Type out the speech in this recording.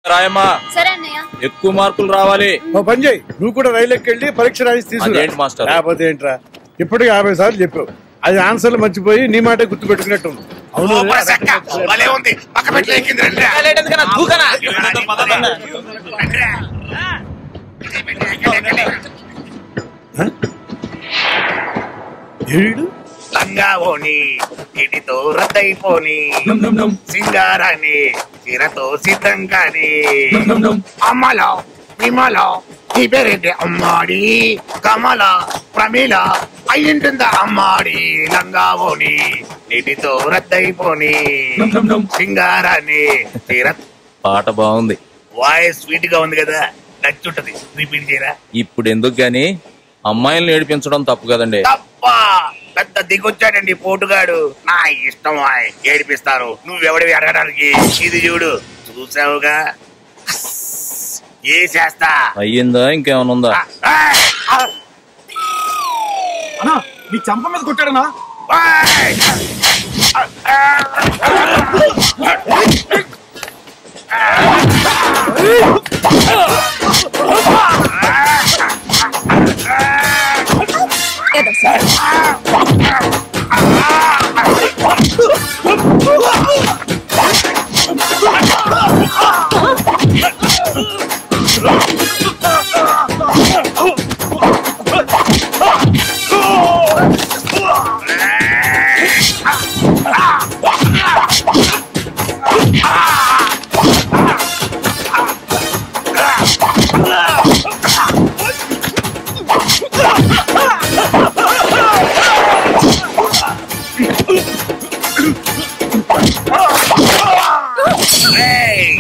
రాయమ్మా సరే అన్నయ్య ఎక్కువ మార్కులు రావాలి ఓ పని చేయి నువ్వు కూడా రైలు ఎక్కెళ్ళి పరీక్ష రాసి తీసుకురా అదేంటి మాస్టర్? లేకపోతే ఏంట్రా ఇప్పటికి యాభై సార్లు చెప్పావు అది ఆన్సర్లు మర్చిపోయి నీ మాట గుర్తు పెట్టుకున్నట్టు ఉంది. అవును ఓ, సెక్క. భలే ఉంది పక్క పెట్టి ఎక్కింది రండిరా. రండిరా. ఎక్కండి, ఎక్కండి. ఏడు లంగా ఓని ఇటితో రద్దయిపోని సింగారాన్ని చీరతో సిద్ధం కాని అమ్మలో విమలో నీ పేరేంటి అమ్మాడి కమల ప్రమీల అయ్యింటుందా అమ్మాడి లంగా ఓని నీటితో రద్దయిపోని సింగారాన్ని చీర పాట బాగుంది వాయిస్ స్వీట్ గా ఉంది కదా నచ్చుంటది రిపీట్ చేయరా ఇప్పుడు ఎందుకు గాని అమ్మాయిల్ని ఏడిపించడం తప్పు కదండి తప్ప పెద్ద దిగొచ్చాడండి పోటుగాడు నా ఇష్టం ఆయ్. ఏడిపిస్తాను నువ్వెవడివి అడగడానికి ఇది చూడు చూసావుగా ఏ చేస్తా అయ్యిందా ఇంకేమైనా ఉందా ఏయ్! ఆ! అన్నా నీ చంప మీద కొట్టాడనా ఏయ్! ఏయ్!